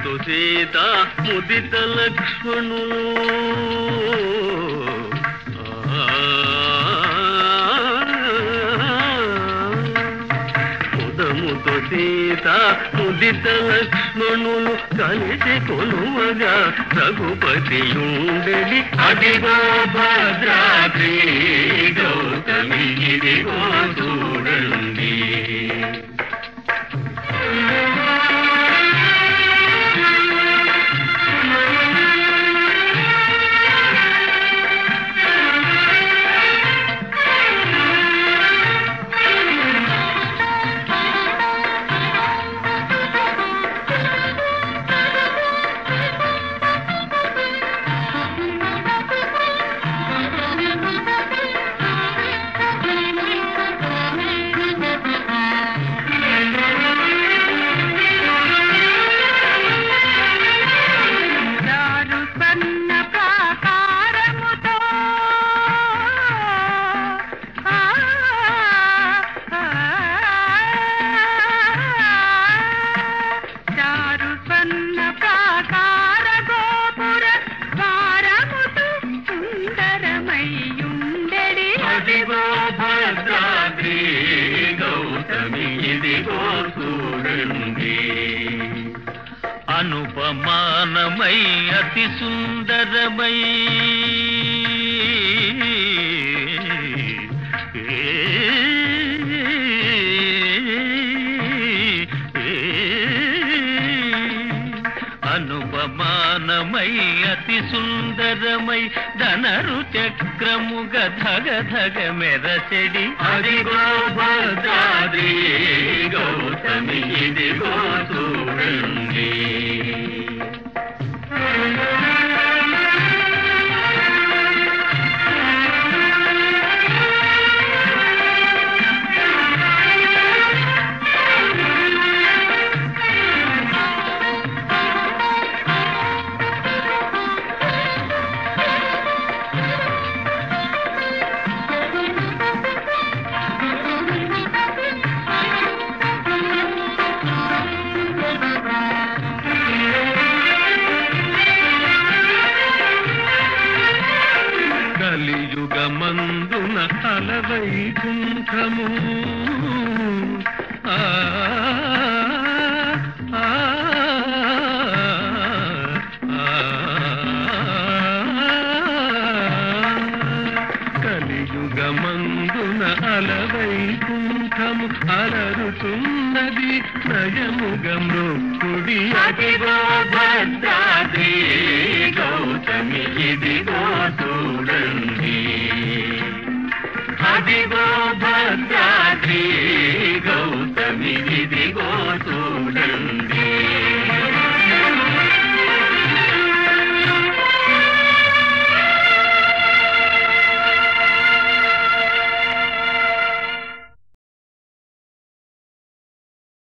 పదముతో సీత ముదిత లక్ష్మణులు పదముతో సీత ముదిత లక్ష్మణులు కలిసి కొలువగా రఘుపతి ఉండెడి అదిగో భద్రాద్రి గౌతమి ఇదిగో చూడండి దారు సన్న ప్రాకారముతో ఆ, ఆ, దారు సన్న ప్రాకార గోపుర ద్వారముతో సుందరమయ్యుండెడి అదిగో భద్రాద్రి గౌతమి ఇదిగో చూడండి అనుపమానమై అతి సుందరమై అనుపమానమై అతి సుందరమై ధనరు చక్రముగ ధగ ధగ మెరచెడి అదిగో భద్రాద్రి గౌతమి ఇదిగో చూడండి కలియుగమందున అలవైకుంఠము ఆ, ఆ, ఆ, కలియుగమందున అలవైకుంఠము అలరుతున్నది నయముగ మృక్కుడి అదిగో భద్రాద్రి గౌతమి ఇదిగో చూడండి అదిగో భద్రాద్రి గౌతమి ఇది